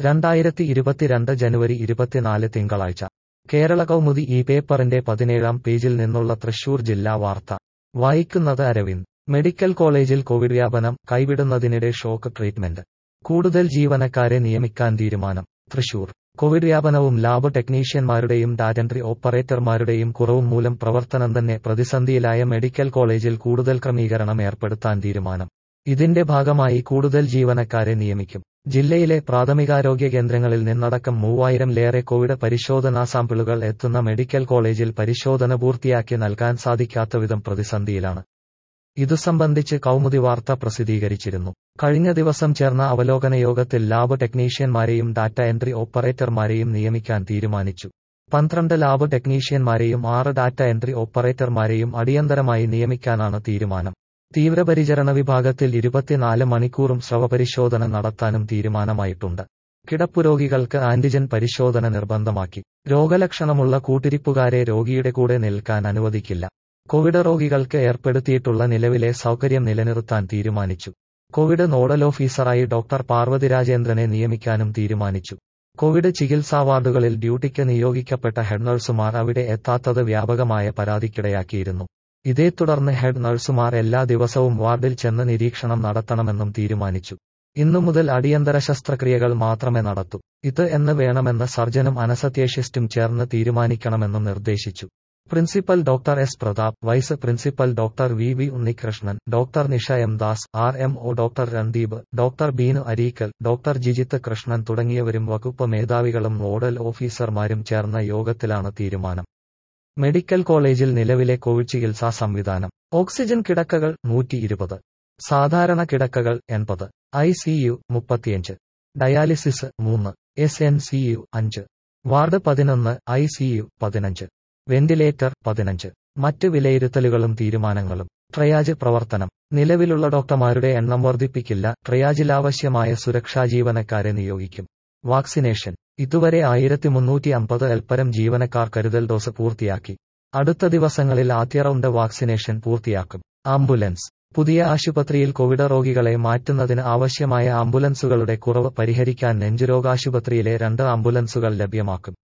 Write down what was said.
രണ്ടായിരത്തി ഇരുപത്തിരണ്ട് ജനുവരി ഇരുപത്തിനാല് തിങ്കളാഴ്ച കേരള കൗമുദി ഈ പേപ്പറിന്റെ പതിനേഴാം പേജിൽ നിന്നുള്ള തൃശൂർ ജില്ലാ വാർത്ത വായിക്കുന്നത് അരവിന്ദ് മെഡിക്കൽ കോളേജിൽ കോവിഡ് വ്യാപനം കൈവിടുന്നതിനിടെ ഷോക്ക് ട്രീറ്റ്മെന്റ് കൂടുതൽ ജീവനക്കാരെ നിയമിക്കാൻ തീരുമാനം തൃശൂർ കോവിഡ് വ്യാപനവും ലാബ് ടെക്നീഷ്യന്മാരുടെയും ഡാറ്റൻട്രി ഓപ്പറേറ്റർമാരുടെയും കുറവും മൂലം പ്രവർത്തനം തന്നെ പ്രതിസന്ധിയിലായ മെഡിക്കൽ കോളേജിൽ കൂടുതൽ ക്രമീകരണം ഏർപ്പെടുത്താൻ തീരുമാനം ഇതിന്റെ ഭാഗമായി കൂടുതൽ ജീവനക്കാരെ നിയമിക്കും ജില്ലയിലെ പ്രാഥമികാരോഗ്യ കേന്ദ്രങ്ങളിൽ നിന്നടക്കം മൂവായിരംലേറെ കോവിഡ് പരിശോധനാ സാമ്പിളുകൾ എത്തുന്ന മെഡിക്കൽ കോളേജിൽ പരിശോധന പൂർത്തിയാക്കി നൽകാൻ സാധിക്കാത്തവിധം പ്രതിസന്ധിയിലാണ് ഇതു സംബന്ധിച്ച് കൗമുദി വാർത്ത പ്രസിദ്ധീകരിച്ചിരുന്നു കഴിഞ്ഞ ദിവസം ചേർന്ന അവലോകന യോഗത്തിൽ ലാബ് ടെക്നീഷ്യന്മാരെയും ഡാറ്റ എൻട്രി ഓപ്പറേറ്റർമാരെയും നിയമിക്കാൻ തീരുമാനിച്ചു പന്ത്രണ്ട് ലാബ് ടെക്നീഷ്യന്മാരെയും ആറ് ഡാറ്റ എൻട്രി ഓപ്പറേറ്റർമാരെയും അടിയന്തരമായി നിയമിക്കാനാണ് തീരുമാനം തീവ്രപരിചരണ വിഭാഗത്തിൽ ഇരുപത്തിനാല് മണിക്കൂറും സ്രവപരിശോധന നടത്താനും തീരുമാനമായിട്ടുണ്ട് കിടപ്പുരോഗികൾക്ക് ആന്റിജൻ പരിശോധന നിർബന്ധമാക്കി രോഗലക്ഷണമുള്ള കൂട്ടിരിപ്പുകാരെ രോഗിയുടെ കൂടെ നിൽക്കാൻ അനുവദിക്കില്ല കോവിഡ് രോഗികൾക്ക് ഏർപ്പെടുത്തിയിട്ടുള്ള നിലവിലെ സൗകര്യം നിലനിർത്താൻ തീരുമാനിച്ചു കോവിഡ് നോഡൽ ഓഫീസറായി ഡോക്ടർ പാർവതി രാജേന്ദ്രനെ നിയമിക്കാനും തീരുമാനിച്ചു കോവിഡ് ചികിത്സാ വാർഡുകളിൽ ഡ്യൂട്ടിക്ക് നിയോഗിക്കപ്പെട്ട ഹെഡ് നഴ്സുമാർ അവിടെ എത്താത്തത് വ്യാപകമായ പരാതിക്കിടയാക്കിയിരുന്നു ഇതേ തുടർന്ന് ഹെഡ് നഴ്സുമാർ എല്ലാ ദിവസവും വാർഡിൽ ചെന്ന് നിരീക്ഷണം നടത്തണമെന്നും തീരുമാനിച്ചു ഇന്നു മുതൽ അടിയന്തര ശസ്ത്രക്രിയകൾ മാത്രമേ നടത്തൂ ഇത് എന്ന് വേണമെന്ന് സർജനും അനസത്യേഷ്യസ്റ്റും ചേർന്ന് തീരുമാനിക്കണമെന്നും നിർദ്ദേശിച്ചു principal doctor S Prathap vice principal doctor V V Unnikrishnan doctor Nisha M Das R M O doctor Randeep doctor Beenu Areekkal doctor Jijith Krishnan തുടങ്ങിയവരും വകുപ്പ് മേധാവികളും നോഡൽ ഓഫീസർമാരും ചേർന്ന യോഗത്തിലാണ് തീരുമാനം മെഡിക്കൽ കോളേജിൽ നിലവിലെ കോവിഡ് ചികിത്സാ സംവിധാനം ഓക്സിജൻ കിടക്കകൾ നൂറ്റി ഇരുപത് സാധാരണ കിടക്കകൾ എൺപത് ഐ സി യു മുപ്പത്തിയഞ്ച് ഡയാലിസിസ് മൂന്ന് എസ് എൻ സി യു അഞ്ച് വാർഡ് പതിനൊന്ന് ഐ സി യു പതിനഞ്ച് വെന്റിലേറ്റർ പതിനഞ്ച് മറ്റ് വിലയിരുത്തലുകളും തീരുമാനങ്ങളും ട്രയാജ് പ്രവർത്തനം നിലവിലുള്ള ഡോക്ടർമാരുടെ എണ്ണം വർദ്ധിപ്പിക്കില്ല ട്രയാജിലാവശ്യമായ സുരക്ഷാ ജീവനക്കാരെ നിയോഗിക്കും വാക്സിനേഷൻ ഇതുവരെ ആയിരത്തി മുന്നൂറ്റി അമ്പത് എൽപ്പരം ജീവനക്കാർ കരുതൽ ഡോസ് പൂർത്തിയാക്കി അടുത്ത ദിവസങ്ങളിൽ ആദ്യ റൗണ്ട് വാക്സിനേഷൻ പൂർത്തിയാക്കും ആംബുലൻസ് പുതിയ ആശുപത്രിയിൽ കോവിഡ് രോഗികളെ മാറ്റുന്നതിന് ആവശ്യമായ ആംബുലൻസുകളുടെ കുറവ് പരിഹരിക്കാൻ നെഞ്ചുരോഗാശുപത്രിയിലെ രണ്ട് ആംബുലൻസുകൾ ലഭ്യമാക്കും